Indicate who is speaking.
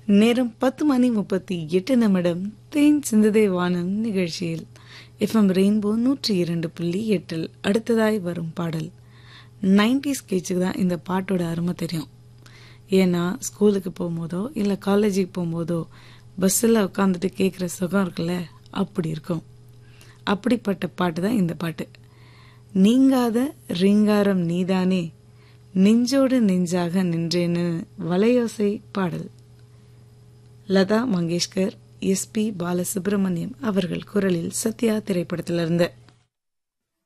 Speaker 1: நேரம் பத்து மணி முப்பத்தி எட்டு நிமிடம் தேன் சிந்ததே வானம் நிகழ்ச்சியில் எஃப்எம் ரெயின்போ நூற்றி இரண்டு புள்ளி எட்டில் அடுத்ததாய் வரும் பாடல் நைன்டி ஸ்கேட்சுக்கு தான் இந்த பாட்டோட அருமை தெரியும் ஏன்னா ஸ்கூலுக்கு போகும்போதோ இல்லை காலேஜுக்கு போகும்போதோ பஸ்ஸில் உட்காந்துட்டு கேட்குற சுகம் இருக்குல்ல அப்படி இருக்கும் அப்படிப்பட்ட பாட்டு தான் இந்த பாட்டு நீங்காத ரீங்காரம் நீதானே நெஞ்சோடு நெஞ்சாக நின்றேன்னு வலையோசை பாடல் லதா மங்கேஷ்கர் எஸ்பி பாலசுப்ரமணியம் அவர்கள் குரலில் சத்யா திரைப்படத்திலிருந்து